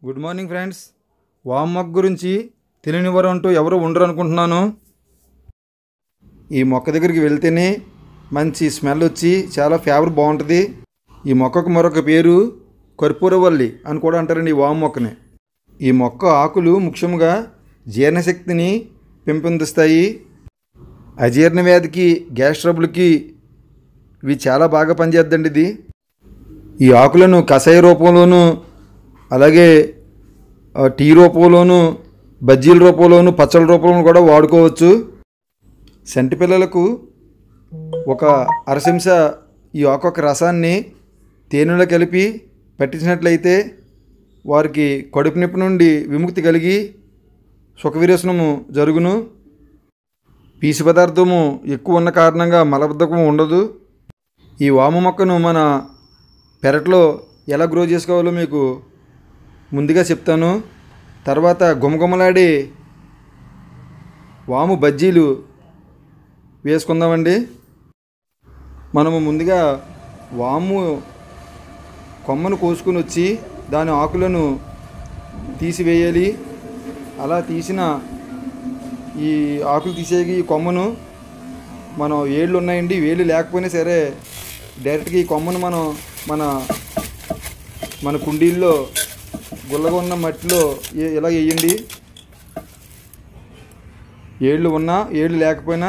good morning friends వామ్ మొక్క గురించి తెలియని వారు అంటూ ఎవరు ఉండరు అనుకుంటున్నాను ఈ మొక్క దగ్గరికి వెళ్తేనే మంచి స్మెల్ వచ్చి చాలా ఫ్లేవర్ బాగుంటుంది ఈ మొక్కకు మరొక పేరు కర్పూరవల్లి అని కూడా అంటారండి ఈ వాము మొక్కని ఈ మొక్క ఆకులు ముఖ్యంగా జీర్ణశక్తిని పెంపొందిస్తాయి అజీర్ణ వ్యాధికి గ్యాస్ ట్రబుల్కి ఇవి చాలా బాగా పనిచేద్దండి ఇది ఈ ఆకులను కషాయ రూపంలోను అలాగే ఆ, టీ రూపంలోను బజ్జీల రూపంలోను పచ్చళ్ళ రూపంలో కూడా వాడుకోవచ్చు సెంటి పిల్లలకు ఒక అరశంస ఈ ఆకొక రసాన్ని తేనెలో కలిపి పట్టించినట్లయితే వారికి కడుపు నొప్పి నుండి విముక్తి కలిగి సుఖవిరేచనము జరుగును పీసు పదార్థము ఎక్కువ ఉన్న కారణంగా మలబద్ధకం ఉండదు ఈ వాము మొక్కను మన పెరట్లో ఎలా గ్రో చేసుకోవాలో మీకు ముందుగా చెప్తాను తర్వాత గుమగుమలాడే వాము బజ్జీలు వేసుకుందామండి మనము ముందుగా వాము కొమ్మను కోసుకుని వచ్చి దాని ఆకులను తీసివేయాలి అలా తీసిన ఈ ఆకులు తీసే ఈ కొమ్మను మనం ఏళ్ళు ఉన్నాయండి వేళ్ళు లేకపోయినా సరే డైరెక్ట్గా ఈ కొమ్మను మనం మన మన కుండీల్లో గుల్లగా ఉన్న మట్టిలో ఏ- ఇలా వేయండి ఏళ్ళు ఉన్నా ఏళ్ళు లేకపోయినా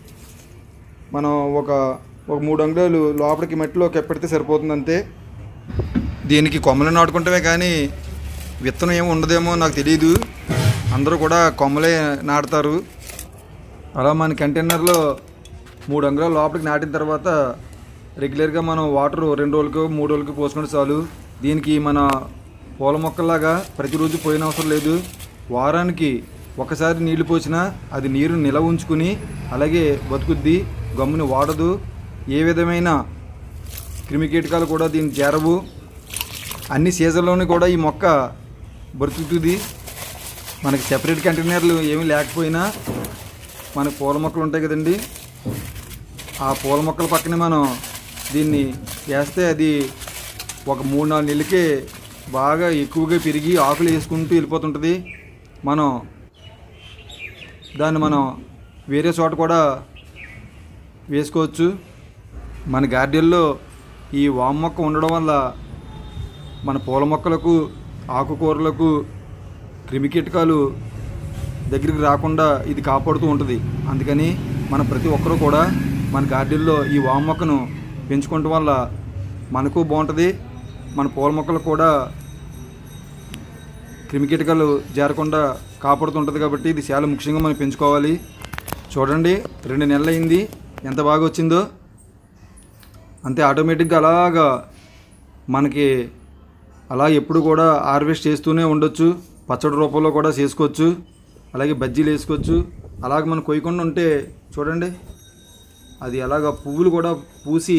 మనం ఒక ఒక మూడు అంగుళాలు లోపలికి మట్టిలో కెప్పెడితే సరిపోతుంది అంతే దీనికి కొమ్మలు నాటుకుంటమే కానీ విత్తనం ఏమి ఉండదేమో నాకు తెలియదు అందరూ కూడా కొమ్మలే నాటుతారు అలా మన కంటైనర్లో మూడు అంగుళాలు లోపలికి నాటిన తర్వాత రెగ్యులర్గా మనం వాటర్ రెండు రోజులకు మూడు రోజులకి పోసుకుంటే చాలు దీనికి మన పూల మొక్కల్లాగా ప్రతిరోజు పోయిన అవసరం లేదు వారానికి ఒకసారి నీళ్లు పోసినా అది నీరు నిలవ ఉంచుకుని అలాగే బతుకుద్ది గమ్ముని వాడదు ఏ విధమైన క్రిమికీటకాలు కూడా దీన్ని చేరవు అన్ని సీజన్లోని కూడా ఈ మొక్క బ్రతుకుతుంది మనకి సెపరేట్ కంటైనర్లు ఏమీ లేకపోయినా మనకి పూల మొక్కలు ఉంటాయి కదండి ఆ పూల మొక్కల పక్కనే మనం దీన్ని వేస్తే అది ఒక మూడు నాలుగు నెలలకే బాగా ఎక్కువగా పెరిగి ఆకులు వేసుకుంటూ వెళ్ళిపోతుంటుంది మనం దాన్ని మనం వేరే చోట కూడా వేసుకోవచ్చు మన గార్డెన్లో ఈ వాము మొక్క ఉండడం వల్ల మన పూల మొక్కలకు ఆకుకూరలకు క్రిమికీటకాలు దగ్గరికి రాకుండా ఇది కాపాడుతూ ఉంటుంది అందుకని మన ప్రతి ఒక్కరూ కూడా మన గార్డెన్లో ఈ వాము మొక్కను పెంచుకోవటం వల్ల మనకు బాగుంటుంది మన పూల మొక్కలు కూడా క్రిమికీటకాలు చేరకుండా కాపాడుతుంటుంది కాబట్టి ఇది చాలా ముఖ్యంగా మనం పెంచుకోవాలి చూడండి రెండు నెలలు అయింది ఎంత బాగా వచ్చిందో అంతే ఆటోమేటిక్గా అలాగా మనకి అలా ఎప్పుడు కూడా హార్వెస్ట్ చేస్తూనే ఉండొచ్చు పచ్చడి రూపంలో కూడా చేసుకోవచ్చు అలాగే బజ్జీలు వేసుకోవచ్చు అలాగే మనం కొయ్యకుండా ఉంటే చూడండి అది అలాగా పువ్వులు కూడా పూసి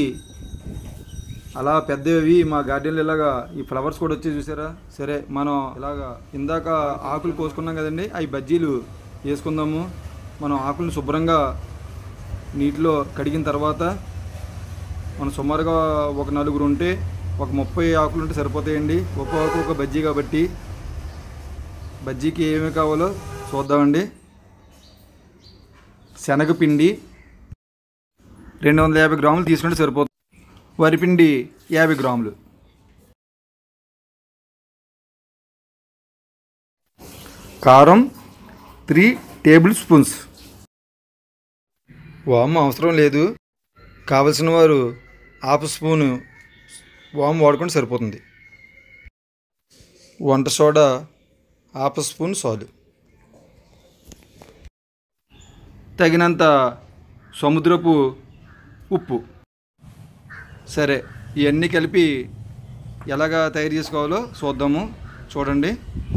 అలా పెద్దవి మా గార్డెన్లో ఇలాగా ఈ ఫ్లవర్స్ కూడా వచ్చి చూసారా సరే మనం ఇలాగా ఇందాక ఆకులు కోసుకున్నాం కదండి అవి బజ్జీలు వేసుకుందాము మనం ఆకులను శుభ్రంగా నీటిలో కడిగిన తర్వాత మనం సుమారుగా ఒక నలుగురు ఉంటే ఒక ముప్పై ఆకులు ఉంటే సరిపోతాయండి ఒక్క ఆకు ఒక బజ్జీ కాబట్టి బజ్జీకి ఏమేమి కావాలో చూద్దామండి శనగపిండి రెండు వందల యాభై గ్రాములు తీసుకుంటే సరిపోతుంది వరిపిండి యాభై గ్రాములు కారం త్రీ టేబుల్ స్పూన్స్ వాము అవసరం లేదు కావలసిన వారు హాఫ్ స్పూను వాము వాడుకుంటే సరిపోతుంది వంట సోడా హాఫ్ స్పూన్ సాలు తగినంత సముద్రపు ఉప్పు సరే ఇవన్నీ కలిపి ఎలాగా తయారు చేసుకోవాలో చూద్దాము చూడండి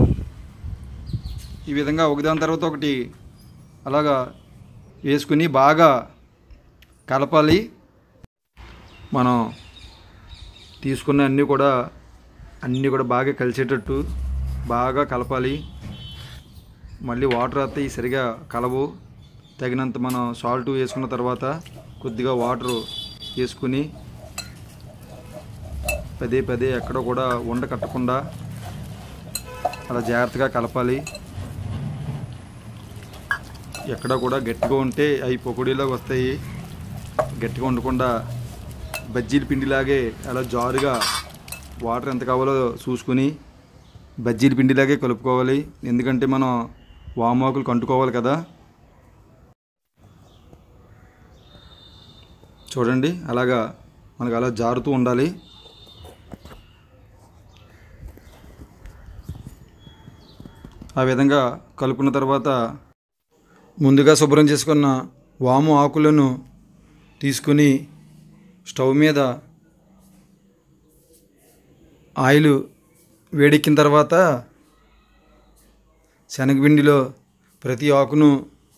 ఈ విధంగా ఒకదాని తర్వాత ఒకటి అలాగా వేసుకుని బాగా కలపాలి మనం తీసుకున్న అన్నీ కూడా అన్నీ కూడా బాగా కలిసేటట్టు బాగా కలపాలి మళ్ళీ వాటర్ అయితే సరిగా కలవు తగినంత మనం సాల్ట్ వేసుకున్న తర్వాత కొద్దిగా వాటర్ వేసుకుని పదే పదే ఎక్కడ కూడా ఉండ కట్టకుండా అలా జాగ్రత్తగా కలపాలి ఎక్కడ కూడా గట్టిగా ఉంటే అవి పొకుడీలాగా వస్తాయి గట్టిగా ఉండకుండా బజ్జీల పిండిలాగే అలా జారుగా వాటర్ ఎంత కావాలో చూసుకుని బజ్జీల పిండిలాగే కలుపుకోవాలి ఎందుకంటే మనం వామాకులు కంటుకోవాలి కదా చూడండి అలాగా మనకు అలా జారుతూ ఉండాలి ఆ విధంగా కలుపుకున్న తర్వాత ముందుగా శుభ్రం చేసుకున్న వాము ఆకులను తీసుకుని స్టవ్ మీద ఆయిల్ వేడెక్కిన తర్వాత శనగపిండిలో ప్రతి ఆకును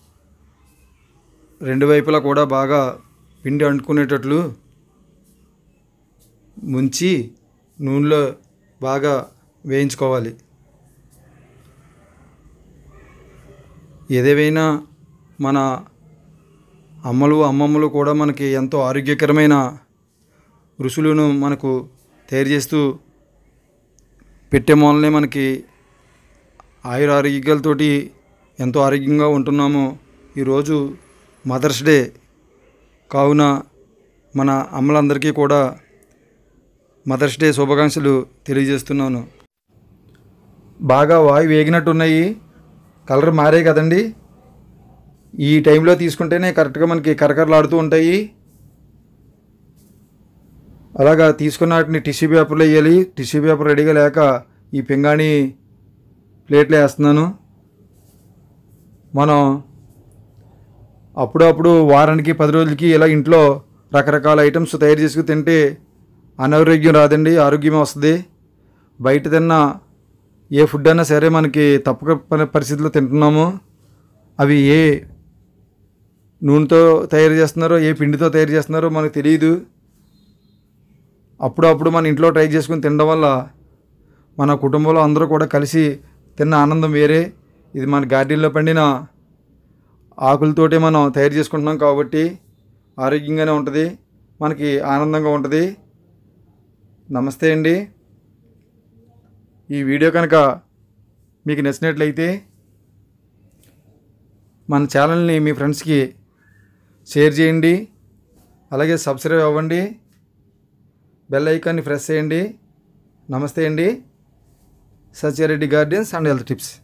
రెండు వైపులా కూడా బాగా పిండి అంటుకునేటట్లు ముంచి నూనెలో బాగా వేయించుకోవాలి ఏదేవైనా మన అమ్మలు అమ్మమ్మలు కూడా మనకి ఎంతో ఆరోగ్యకరమైన రుసులను మనకు తయారు చేస్తూ పెట్టే మూలనే మనకి ఆయుర ఆరోగ్యాలతోటి ఎంతో ఆరోగ్యంగా ఉంటున్నాము ఈరోజు మదర్స్ డే కావున మన అమ్మలందరికీ కూడా మదర్స్ డే శుభాకాంక్షలు తెలియజేస్తున్నాను బాగా వాయు వేగినట్టున్నాయి కలర్ మారే కదండి ఈ టైంలో తీసుకుంటేనే కరెక్ట్గా మనకి కరకరలాడుతూ ఉంటాయి అలాగా తీసుకున్న వాటిని టిష్యూ పేపర్లో వేయాలి టిష్యూ పేపర్ రెడీగా లేక ఈ పింగాణి ప్లేట్లో వేస్తున్నాను మనం అప్పుడప్పుడు వారానికి పది రోజులకి ఇలా ఇంట్లో రకరకాల ఐటమ్స్ తయారు చేసుకుని తింటే అనారోగ్యం రాదండి ఆరోగ్యమే వస్తుంది బయట తిన్న ఏ ఫుడ్ అయినా సరే మనకి తప్పక పని పరిస్థితిలో తింటున్నాము అవి ఏ నూనెతో తయారు చేస్తున్నారో ఏ పిండితో తయారు చేస్తున్నారో మనకు తెలియదు అప్పుడప్పుడు మన ఇంట్లో ట్రై చేసుకుని తినడం వల్ల మన కుటుంబంలో అందరూ కూడా కలిసి తిన్న ఆనందం వేరే ఇది మన గార్డెన్లో పండిన ఆకులతోటే మనం తయారు చేసుకుంటున్నాం కాబట్టి ఆరోగ్యంగానే ఉంటుంది మనకి ఆనందంగా ఉంటుంది నమస్తే అండి ఈ వీడియో కనుక మీకు నచ్చినట్లయితే మన ఛానల్ని మీ ఫ్రెండ్స్కి షేర్ చేయండి అలాగే సబ్స్క్రైబ్ అవ్వండి బెల్ ఐకాన్ని ప్రెస్ చేయండి నమస్తే అండి Satyareddy gardens and health tips